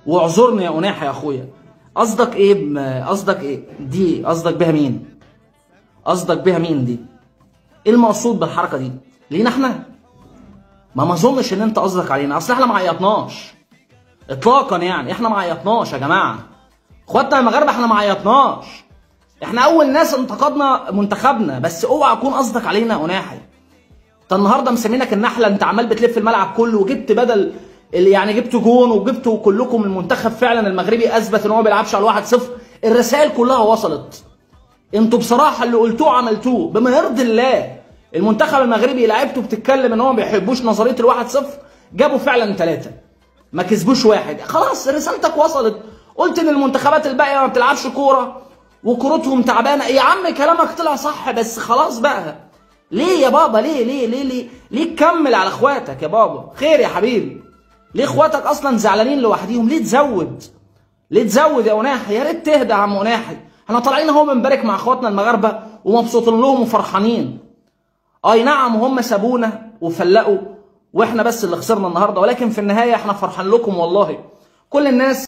واعذرني يا اناحي يا اخويا قصدك ايه بم- قصدك ايه دي قصدك بها مين قصدك بها مين دي ايه المقصود بالحركه دي لينا احنا ما ما اظنش ان انت قصدك علينا اصل احنا ما عيطناش اطلاقا يعني احنا ما عيطناش يا جماعه اخواتنا المغاربه احنا ما عيطناش احنا اول ناس انتقدنا منتخبنا بس اوعى يكون قصدك علينا يا اناحي انت النهارده مسمينك النحله انت عمال بتلف الملعب كله وجبت بدل اللي يعني جبتوا جون وجبتوا كلكم المنتخب فعلا المغربي اثبت ان هو ما بيلعبش على 1-0 الرسائل كلها وصلت انتوا بصراحه اللي قلتوه عملتوه بما يرضي الله المنتخب المغربي لعيبته بتتكلم ان هو ما بيحبوش نظريه الواحد صفر جابوا فعلا ثلاثه ما كسبوش واحد خلاص رسالتك وصلت قلت ان المنتخبات الباقيه ما بتلعبش كوره وكورتهم تعبانه يا عم كلامك طلع صح بس خلاص بقى ليه يا بابا ليه ليه ليه ليه ليه تكمل على اخواتك يا بابا خير يا حبيبي ليه اخواتك اصلا زعلانين لوحديهم ليه تزود ليه تزود يا اناحي يا ريت تهدى يا عم اناحي احنا طالعين اهو بنبارك مع اخواتنا المغاربه ومبسوطين لهم وفرحانين اي نعم هم سابونا وفلقوا واحنا بس اللي خسرنا النهارده ولكن في النهايه احنا فرحان لكم والله كل الناس